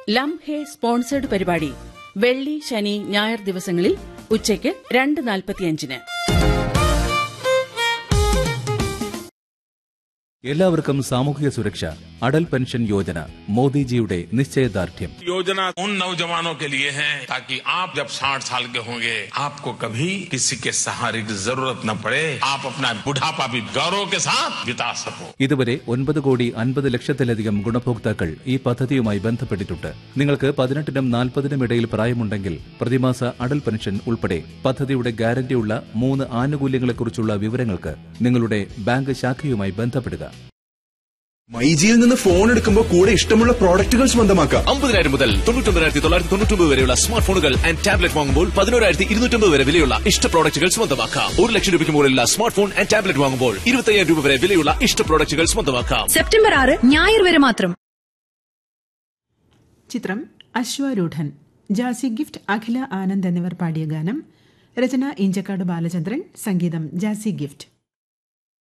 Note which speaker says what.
Speaker 1: ലം ഹെ സ്പോൺസേഡ് പരിപാടി വെള്ളി ശനി ഞായർ ദിവസങ്ങളിൽ ഉച്ചയ്ക്ക് രണ്ട് നാൽപ്പത്തിയഞ്ചിന്
Speaker 2: എല്ലാവർക്കും സാമൂഹിക സുരക്ഷ അടൽ പെൻഷൻ യോജന മോദിജിയുടെ നിശ്ചയദാർഢ്യം
Speaker 3: योजना उन नौजवानों के लिए है ताकि आप जब 60 साल के होंगे आपको कभी किसी के सहारे की जरूरत न पड़े आप अपना बुढ़ापा भी गौरव के साथ बिता सको
Speaker 2: ഇതുവരെ ഒൻപത് കോടി അൻപത് ലക്ഷത്തിലധികം ഗുണഭോക്താക്കൾ ഈ പദ്ധതിയുമായി ബന്ധപ്പെട്ടിട്ടുണ്ട് നിങ്ങൾക്ക് പതിനെട്ടിനും നാൽപ്പതിനും ഇടയിൽ പ്രായമുണ്ടെങ്കിൽ പ്രതിമാസ അടൽ പെൻഷൻ ഉൾപ്പെടെ പദ്ധതിയുടെ ഗ്യാരണ്ടിയുള്ള മൂന്ന് ആനുകൂല്യങ്ങളെക്കുറിച്ചുള്ള വിവരങ്ങൾക്ക് നിങ്ങളുടെ ബാങ്ക് ശാഖയുമായി ബന്ധപ്പെടുക
Speaker 4: മൈജിയിൽ നിന്ന് ഫോൺ എടുക്കുമ്പോൾ കൂടെ ഇഷ്ടമുള്ള പ്രോഡക്റ്റുകൾ സ്വന്തമാക്കാം
Speaker 5: അമ്പതിനായിരം മുതൽ തൊണ്ണൂറ്റൊമ്പതിനായിരത്തി തൊള്ളായിരത്തി തൊണ്ണൂറ്റൊമ്പത് വരെയുള്ള സ്മാർട്ട് ഫോണുകൾ ആൻഡ് ടാബ്ലറ്റ് വാങ്ങുമ്പോൾ പതിനോരായിരത്തി ഇരുന്നൂറ്റമ്പത് വരെ വിലയുള്ള ഇഷ്ട പ്രോഡക്റ്റുകൾ സ്വന്തമാക്കാം ഒരു ലക്ഷം രൂപയ്ക്ക് മുകളിലുള്ള സ്മാർട്ട് ഫോൺ ആൻഡ് ടാബ്ലറ്റ് വാങ്ങുമ്പോൾ ഇരുപത്തയ്യായിരം രൂപ വരെ വിലയുള്ള ഇഷ്ട പ്രോഡക്റ്റുകൾ സ്വന്തമാക്കാം
Speaker 6: സെപ്റ്റംബർ ആറ് ഞായർ വരെ മാത്രം
Speaker 7: ചിത്രം അശ്വാരൂഢൻ ജാസി ഗിഫ്റ്റ് അഖില ആനന്ദ് എന്നിവർ പാടിയ ഗാനം രചന ഇഞ്ചക്കാട് ബാലചന്ദ്രൻ സംഗീതം ജാസി ഗിഫ്റ്റ്